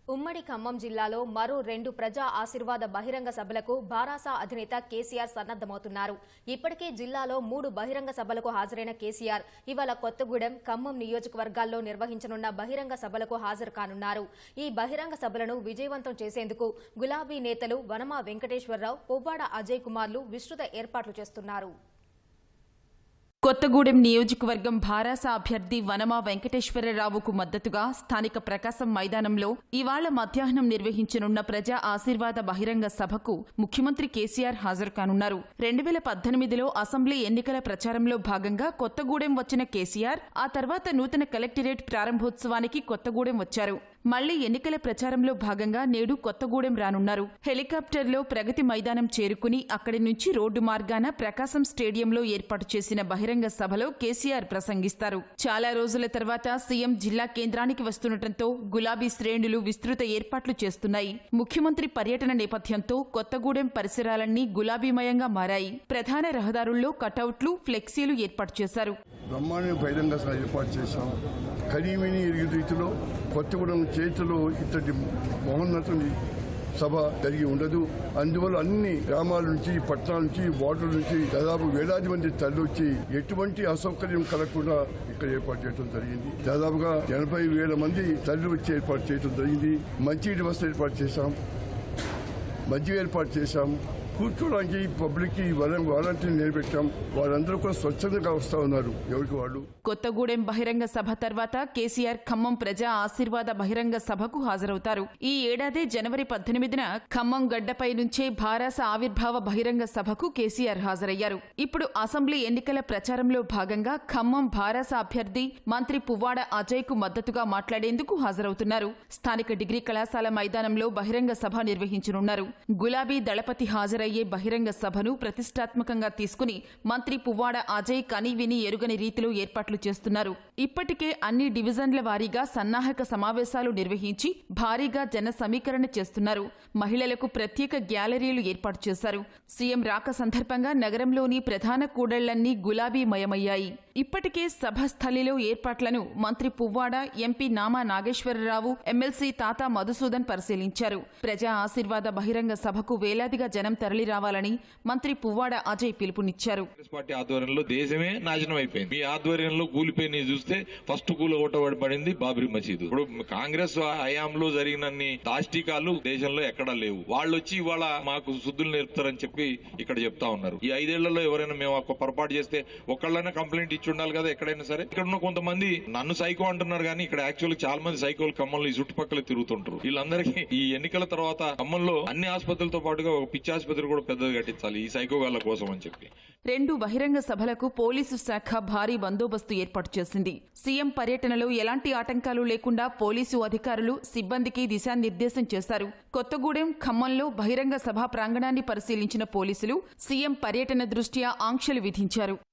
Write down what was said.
ఉమ్మడి ఖమ్మం జిల్లాలో మరో రెండు ప్రజా ఆశీర్వాద బహిరంగ సభలకు బారాసా అధినేత కేసీఆర్ సన్నద్దమవుతున్నారు ఇప్పటికే జిల్లాలో మూడు బహిరంగ సభలకు హాజరైన కేసీఆర్ ఇవాళ కొత్తగూడెం ఖమ్మం నియోజకవర్గాల్లో నిర్వహించనున్న బహిరంగ సభలకు హాజరు కానున్నారు ఈ బహిరంగ సభలను విజయవంతం చేసేందుకు గులాబీ నేతలు వనమా వెంకటేశ్వరరావు పువ్వాడ అజయ్ కుమార్లు విస్తృత ఏర్పాట్లు చేస్తున్నారు కొత్తగూడెం నియోజకవర్గం భారాస అభ్యర్థి వనమా వెంకటేశ్వరరావుకు మద్దతుగా స్థానిక ప్రకాశం మైదానంలో ఇవాళ మధ్యాహ్నం నిర్వహించనున్న ప్రజా ఆశీర్వాద బహిరంగ సభకు ముఖ్యమంత్రి కేసీఆర్ హాజరు కానున్నారు రెండు వేల పద్దెనిమిదిలో అసెంబ్లీ ఎన్నికల ప్రచారంలో భాగంగా కొత్తగూడెం వచ్చిన కేసీఆర్ ఆ తర్వాత నూతన కలెక్టరేట్ ప్రారంభోత్సవానికి కొత్తగూడెం వచ్చారు మళ్లీ ఎన్నికల ప్రచారంలో భాగంగా నేడు కొత్తగూడెం రానున్నారు హెలికాప్టర్లో ప్రగతి మైదానం చేరుకుని అక్కడి నుంచి రోడ్డు మార్గాన ప్రకాశం స్టేడియంలో ఏర్పాటు చేసిన బహిరంగ సభలో కేసీఆర్ ప్రసంగిస్తారు చాలా రోజుల తర్వాత సీఎం జిల్లా కేంద్రానికి వస్తుండటంతో గులాబీ శ్రేణులు విస్తృత ఏర్పాట్లు చేస్తున్నాయి ముఖ్యమంత్రి పర్యటన నేపథ్యంతో కొత్తగూడెం పరిసరాలన్నీ గులాబీమయంగా మారాయి ప్రధాన రహదారుల్లో కటౌట్లు ఫ్లెక్సీలు ఏర్పాటు చేశారు బ్రహ్మాండ బహిరంగ సభ ఏర్పాటు చేశాం కనీవిని ఎరిగిన రీతిలో కొత్తగూడెం చేతిలో ఇత్తడి మహోన్నతుని సభ జరిగి ఉండదు అందువల్ల అన్ని గ్రామాల నుంచి పట్టణాల నుంచి వార్డుల నుంచి దాదాపు వేలాది మంది తరలివచ్చి ఎటువంటి అసౌకర్యం కలగకుండా ఇక్కడ ఏర్పాటు చేయడం జరిగింది దాదాపుగా ఎనభై వేల మంది తరలి వచ్చి ఏర్పాటు చేయడం జరిగింది మంచినీటి వసతి ఏర్పాటు చేశాం మజ్జిగ ఏర్పాటు చేశాం కూర్చోడానికి పబ్లిక్ కి వాలంటీర్ నిలబెట్టాం వాళ్ళందరూ కూడా స్వచ్ఛందంగా వస్తా ఉన్నారు ఎవరికి వాళ్ళు కొత్తగూడెం బహిరంగ సభ తర్వాత కేసీఆర్ ఖమ్మం ప్రజా ఆశీర్వాద బహిరంగ సభకు హాజరవుతారు ఈ ఏడాది జనవరి పద్దెనిమిదిన ఖమ్మం గడ్డపై నుంచే భారాస ఆవిర్భావ బహిరంగ సభకు కేసీఆర్ హాజరయ్యారు ఇప్పుడు అసెంబ్లీ ఎన్నికల ప్రచారంలో భాగంగా ఖమ్మం భారాస అభ్యర్థి మంత్రి పువ్వాడ అజయ్ కు మద్దతుగా మాట్లాడేందుకు హాజరవుతున్నారు స్థానిక డిగ్రీ కళాశాల మైదానంలో బహిరంగ సభ నిర్వహించనున్నారు గులాబీ దళపతి హాజరయ్యే బహిరంగ సభను ప్రతిష్టాత్మకంగా తీసుకుని మంత్రి పువ్వాడ అజయ్ కనీవిని ఎరుగని రీతిలో ఏర్పాట్లు చేస్తున్నారు ఇప్పటికే అన్ని డివిజన్ల వారీగా సన్నాహక సమావేశాలు నిర్వహించి భారీగా జన సమీకరణ చేస్తున్నారు మహిళలకు ప్రత్యేక గ్యాలరీలు ఏర్పాటు చేశారు సీఎం రాక సందర్భంగా నగరంలోని ప్రధాన కూడళ్లన్నీ గులాబీమయమయ్యాయి ఇప్పటికే సభ స్థలిలో ఏర్పాట్లను మంత్రి పువ్వాడ ఎంపీ నామా నాగేశ్వరరావు ఎమ్మెల్సీ తాతా మధుసూదన్ పరిశీలించారు ప్రజా ఆశీర్వాద బహిరంగ సభకు వేలాదిగా జనం తరలిరావాలని మంత్రి పువ్వాడ అజయ్ పిలుపునిచ్చారు కాంగ్రెస్ పార్టీ ఆధ్వర్యంలో దేశమే నాశనం అయిపోయింది మీ ఆధ్వర్యంలో కూలిపోయిన చూస్తే ఫస్ట్ కూల పడింది బాబ్రీ మసీదు ఇప్పుడు కాంగ్రెస్ హయాంలో జరిగినన్ని దాష్టికాలు దేశంలో ఎక్కడా లేవు వాళ్ళు వచ్చి ఇవాళ మాకు శుద్ధులు నేర్పుతారని చెప్పి ఇక్కడ చెప్తా ఉన్నారు ఈ ఐదేళ్లలో ఎవరైనా మేము ఒక పొరపాటు చేస్తే ఒకళ్ళైనా కంప్లైంట్ ఇచ్చి ఉండాలి కదా ఎక్కడైనా సరే ఇక్కడ ఉన్న కొంతమంది నన్ను సైకో అంటున్నారు కానీ ఇక్కడ యాక్చువల్ చాలా మంది సైకోలు ఖమ్మంలో ఈ చుట్టుపక్కల తిరుగుతుంటారు వీళ్ళందరికీ ఈ ఎన్నికల తర్వాత ఖమ్మంలో అన్ని ఆసుపత్రులతో పాటుగా ఒక పిచ్చి ఆసుపత్రి కూడా పెద్దది కట్టించాలి ఈ సైకో వాళ్ళ కోసం అని చెప్పి రెండు బహిరంగ సభలకు పోలీసు శాఖ భారీ బందోబస్తు ఏర్పాటు చేసింది సీఎం పర్యటనలో ఎలాంటి ఆటంకాలు లేకుండా పోలీసు అధికారులు సిబ్బందికి దిశానిర్దేశం చేశారు కొత్తగూడెం ఖమ్మంలో బహిరంగ సభా ప్రాంగణాన్ని పరిశీలించిన పోలీసులు సీఎం పర్యటన దృష్ట్యా ఆంక్షలు విధించారు